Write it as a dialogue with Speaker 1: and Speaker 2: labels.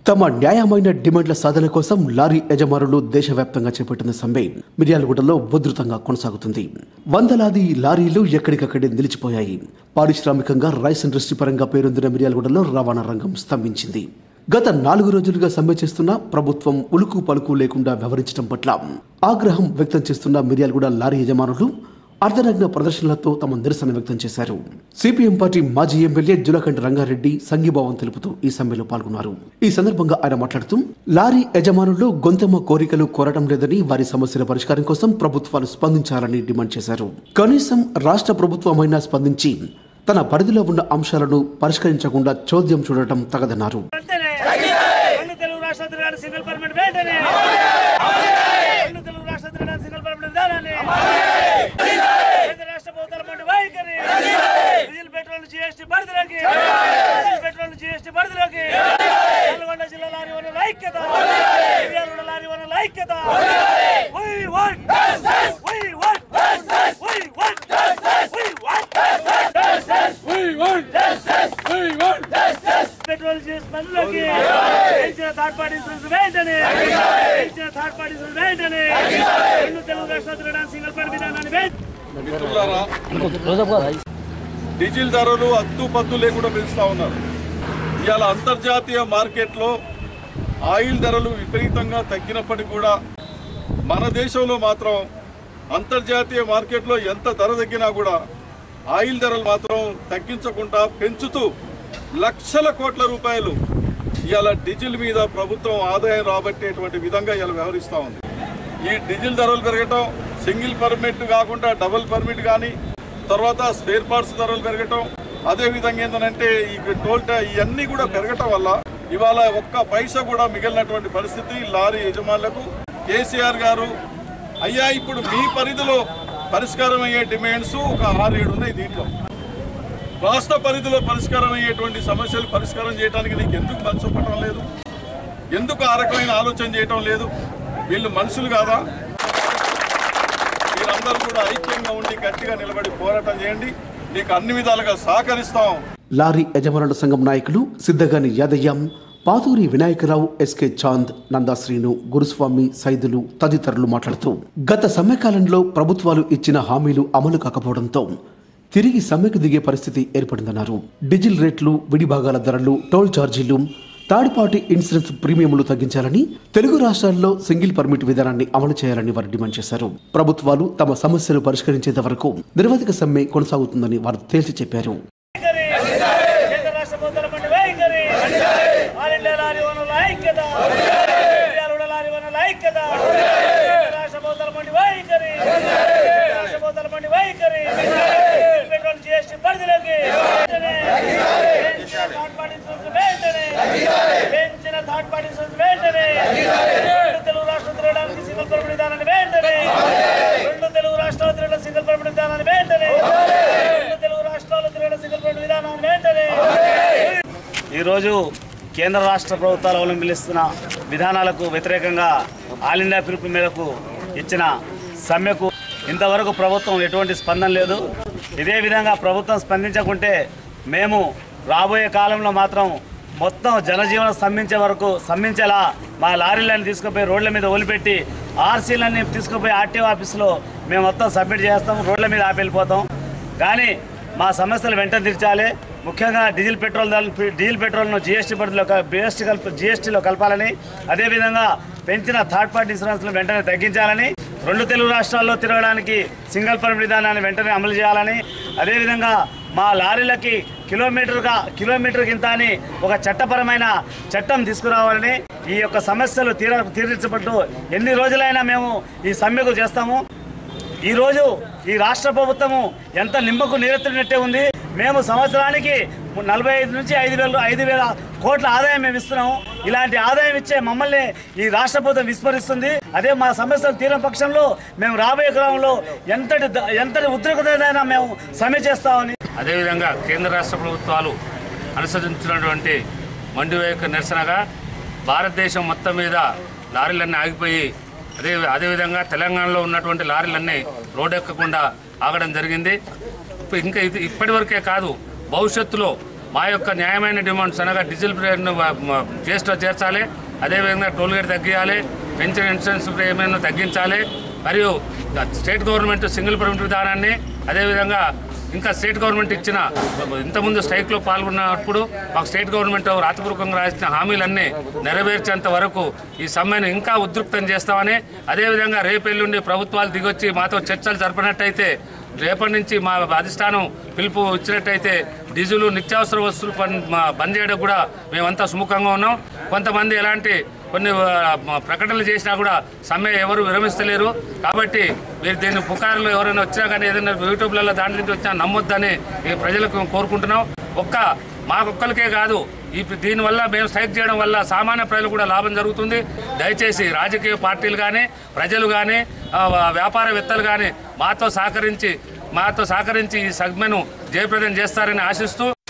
Speaker 1: తమ న్యాయమైన డిమాండ్ల సాధన కోసం లారీ యజమానులు దేశవ్యాప్తంగా చేపట్టిన సమ్మె మిర్యాలగూడలో ఉధృతంగా కొనసాగుతుంది వందలాది లారీలు ఎక్కడికక్కడే నిలిచిపోయాయి పారిశ్రామికంగా రైస్ ఇండస్ట్రీ పరంగా పేరొందిన మిర్యాలగూడలో రవాణా రంగం స్తంభించింది గత నాలుగు రోజులుగా సమ్మె చేస్తున్న ప్రభుత్వం ఉలుకు పలుకు లేకుండా వ్యవహరించడం పట్ల ఆగ్రహం వ్యక్తం చేస్తున్న మిర్యాలగూడ లారీ యజమానులు అర్ధనగ్న ప్రదర్శనలతో తమ నిరసన వ్యక్తం చేశారు సిపిఎం పార్టీ మాజీ ఎమ్మెల్యే జులకంటి రంగారెడ్డి సంఘీభావం తెలుపుతూ ఈ సమ్మెలో పాల్గొన్నారు ఈ సందర్భంగా ఆయన మాట్లాడుతూ లారీ యజమానులు గొంతెమ్మ కోరికలు కోరడం లేదని వారి సమస్యల పరిష్కారం కోసం ప్రభుత్వాలు స్పందించాలని డిమాండ్ చేశారు కనీసం రాష్ట్ర ప్రభుత్వమైనా స్పందించి తన పరిధిలో ఉన్న అంశాలను పరిష్కరించకుండా చోద్యం చూడటం తగదన్నారు
Speaker 2: వెంటనే రెండు తెలుగు రాష్ట్ర తిరగాలి సింగిల్ పర్మనెంట్ వెంటనే రెండు తెలుగు రాష్ట్ర తిరగాలి సింగిల్ పర్మనెంట్ విధానాన్ని కేంద్ర రాష్ట్ర ప్రభుత్వాల మండి వైఖరి డీజిల్ పెట్రోల్ జీఎస్టీ పరిధిలోకి డీజిల్ పెట్రోల్ జీఎస్టీ పరిధిలోకి నల్గొండ జిల్లా లారీ వనరుల ఐక్యత మిర్యాలగూడ లారీ వనరుల ఐక్యత We want justice. We want justice. We want justice. We want justice. We want justice. We want justice. Petrol చేసి పనులకి పెంచిన థర్డ్ పార్టీ ఇన్సూరెన్స్ వెంటనే పెంచిన థర్డ్ పార్టీ ఇన్సూరెన్స్ వెంటనే రెండు తెలుగు రాష్ట్రాలు తిరగడానికి సింగిల్ పార్టీ విధానాన్ని వెంటనే
Speaker 3: మిత్రులారా డీజిల్ ధరలు అత్తు పత్తు లేకుండా పెంచుతా ఉన్నారు ఇవాళ అంతర్జాతీయ మార్కెట్లో ఆయిల్ ధరలు విపరీతంగా తగ్గినప్పటికీ కూడా మన దేశంలో మాత్రం అంతర్జాతీయ మార్కెట్లో ఎంత ధర తగ్గినా కూడా ఆయిల్ ధరలు మాత్రం తగ్గించకుండా పెంచుతూ లక్షల కోట్ల రూపాయలు ఇవాళ డీజిల్ మీద ప్రభుత్వం ఆదాయం రాబట్టేటువంటి విధంగా ఇవాళ వ్యవహరిస్తూ ఉంది ఈ డీజిల్ ధరలు పెరగటం సింగిల్ పర్మిట్ కాకుండా డబుల్ పర్మిట్ కానీ తర్వాత స్పేర్ పార్ట్స్ ధరలు పెరగటం అదే విధంగా ఏంటంటే ఈ టోల్ టా- ఇవన్నీ కూడా పెరగటం వల్ల ఇవాళ ఒక్క పైసా కూడా మిగిలినటువంటి పరిస్థితి లారీ యజమానులకు కేసీఆర్ గారు అయ్యా ఇప్పుడు మీ పరిధిలో పరిష్కారం అయ్యే డిమాండ్స్ ఒక ఆరు ఏడు ఉన్నాయి దీంట్లో రాష్ట్ర పరిధిలో పరిష్కారం అయ్యేటువంటి సమస్యలు పరిష్కారం చేయడానికి నీకు ఎందుకు మనసు పట్టడం లేదు ఎందుకు ఆ రకమైన ఆలోచన చేయటం లేదు వీళ్ళు మనుషులు కాదా మీరందరూ కూడా ఐక్యంగా ఉండి గట్టిగా నిలబడి పోరాటం చేయండి నీకు అన్ని విధాలుగా సహకరిస్తాం
Speaker 1: లారీ యజమానుల సంఘం నాయకులు సిద్ధగాని యాదయ్య పాతూరి వినాయకరావు ఎస్కే చాంద్ నందాశ్రీను గురుస్వామి సైదులు తదితరులు మాట్లాడుతూ గత సమ్మెకాలంలో ప్రభుత్వాలు ఇచ్చిన హామీలు అమలు కాకపోవడంతో తిరిగి సమ్మెకు దిగే పరిస్థితి ఏర్పడిందన్నారు డీజిల్ రేట్లు విడిభాగాల ధరలు టోల్ ఛార్జీలు థర్డ్ పార్టీ ఇన్సూరెన్స్ ప్రీమియంలు తగ్గించాలని తెలుగు రాష్ట్రాల్లో సింగిల్ పర్మిట్ విధానాన్ని అమలు చేయాలని వారు డిమాండ్ చేశారు ప్రభుత్వాలు తమ సమస్యలు పరిష్కరించేంత వరకు నిరవధిక సమ్మె కొనసాగుతుందని వారు తేల్చి చెప్పారు
Speaker 2: వైఖరి కేంద్ర రాష్ట్ర ప్రభుత్వాల మండి వైఖరి ఆల్ ఇండియా లారీ వనరుల ఐక్యత మిర్యాలగూడ లారీ వనరుల ఐక్యత కేంద్ర రాష్ట్ర ప్రభుత్వాల మండి వైఖరి కేంద్ర రాష్ట్ర ప్రభుత్వాల మండి వైఖరి పెట్రోల్ జీఎస్టీ పరిధిలోకి వెంటనే పెంచిన థర్డ్ పార్టీ ఇన్సూరెన్స్ వెంటనే పెంచిన థర్డ్ పార్టీ ఇన్సూరెన్స్ వెంటనే రెండు తెలుగు రాష్ట్రాలు తిరగడానికి సింగిల్ పర్మిట్ విధానాన్ని వెంటనే రెండు తెలుగు రాష్ట్రాలు తిరగడం సింగిల్ పర్మిట్ విధానాన్ని వెంటనే రెండు తెలుగు రాష్ట్రాలు తిరగడం సింగిల్ పర్మిట్ విధానాన్ని వెంటనే ఈరోజు కేంద్ర రాష్ట్ర ప్రభుత్వాలు అవలంబిస్తున్న విధానాలకు వ్యతిరేకంగా ఆల్ ఇండియా పిలుపు మేరకు ఇచ్చిన సమ్మెకు ఇంతవరకు ప్రభుత్వం ఎటువంటి స్పందన లేదు ఇదే విధంగా ప్రభుత్వం స్పందించకుంటే మేము రాబోయే కాలంలో మాత్రం మొత్తం జనజీవనం స్తంభించే వరకు స్తంభించేలా మా లారీలను తీసుకుపోయి రోడ్ల మీద వదిలిపెట్టి ఆర్సీలన్నీ తీసుకుపోయి ఆర్టీఓ ఆఫీసులో మేము మొత్తం సబ్మిట్ చేస్తాం రోడ్ల మీద ఆపి వెళ్ళిపోతాం కానీ మా సమస్యలు వెంటనే తీర్చాలి ముఖ్యంగా డీజిల్ పెట్రోల్ ధరలు డీజిల్ పెట్రోల్ను జీఎస్టీ పరిధిలో జిఎస్టీ కల్ప జీఎస్టీలో కలపాలని అదేవిధంగా పెంచిన థర్డ్ పార్టీ ఇన్సూరెన్స్లు వెంటనే తగ్గించాలని రెండు తెలుగు రాష్ట్రాల్లో తిరగడానికి సింగిల్ పర్మిట్ విధానాన్ని వెంటనే అమలు చేయాలని అదేవిధంగా మా లారీలకి కిలోమీటర్గా కిలోమీటర్ కింద అని ఒక చట్టపరమైన చట్టం తీసుకురావాలని ఈ యొక్క సమస్యలు తీర తీర్చబట్టు ఎన్ని రోజులైనా మేము ఈ సమ్మెకు చేస్తాము ఈరోజు ఈ రాష్ట్ర ప్రభుత్వము ఎంత నిమ్మకు నీరెత్తినట్టే ఉంది మేము సంవత్సరానికి నలభై ఐదు నుంచి ఐదు వేలు ఐదు వేల కోట్ల ఆదాయం మేము ఇస్తున్నాము ఇలాంటి ఆదాయం ఇచ్చే మమ్మల్ని ఈ రాష్ట్ర ప్రభుత్వం విస్మరిస్తుంది అదే మా సమస్యలు తీరం పక్షంలో మేము రాబోయే క్రమంలో ఎంతటి ద- ఎంతటి ఉద్రిక్తతైనా మేము సమ్మె చేస్తామని
Speaker 4: అదేవిధంగా కేంద్ర రాష్ట్ర ప్రభుత్వాలు అనుసరించినటువంటి మండి వైఖరి నిరసనగా భారతదేశం మొత్తం మీద లారీలన్నీ ఆగిపోయి అదే అదేవిధంగా తెలంగాణలో ఉన్నటువంటి లారీలన్నీ రోడ్డు ఎక్కకుండా ఆగడం జరిగింది ఇప్పుడు ఇంకా ఇది ఇప్పటివరకే కాదు భవిష్యత్తులో మా యొక్క న్యాయమైన డిమాండ్స్ అనగా డీజిల్ జిఎస్టీ చేర్చాలి అదేవిధంగా టోల్గేట్ తగ్గియాలి పెన్షన్ ఇన్సూరెన్స్ ప్రీమియం తగ్గించాలి మరియు స్టేట్ గవర్నమెంట్ సింగిల్ పర్మిట్ విధానాన్ని అదేవిధంగా ఇంకా స్టేట్ గవర్నమెంట్ ఇచ్చిన ఇంతకుముందు స్ట్రైక్లో పాల్గొన్నప్పుడు మాకు స్టేట్ గవర్నమెంట్ రాతపూర్వకంగా రాసిన హామీలన్నీ నెరవేర్చేంత వరకు ఈ సమ్మెను ఇంకా ఉద్రిక్తం చేస్తామని అదేవిధంగా రేపెల్లుండి ప్రభుత్వాలు దిగొచ్చి మాతో చర్చలు జరిపినట్టయితే రేపటి నుంచి మా అధిష్టానం పిలుపు ఇచ్చినట్టయితే డీజిల్ నిత్యావసర వస్తువులు పన్ మా- బంద్ చేయడం కూడా మేమంతా సుముఖంగా ఉన్నాం కొంతమంది ఎలాంటి కొన్ని ఆ, మ- ప్రకటనలు చేసినా కూడా సమ్మె ఎవరు విరమిస్తలేరు కాబట్టి మీరు దీన్ని పుకారులు ఎవరైనా వచ్చినా కానీ ఏదైనా యూట్యూబ్లలో దాంట్లో నుంచి వచ్చినా నమ్మొద్దని ఈ ప్రజలకు మేము కోరుకుంటున్నాం ఒక్క మాకొక్కరికే కాదు ఈ దీనివల్ల మేము స్ట్రైక్ చేయడం వల్ల సామాన్య ప్రజలు కూడా లాభం జరుగుతుంది దయచేసి రాజకీయ పార్టీలు కానీ ప్రజలు కానీ వ్యాపారవేత్తలు కానీ మాతో సహకరించి మాతో సహకరించి ఈ సమ్మెను జయప్రదం చేస్తారని ఆశిస్తూ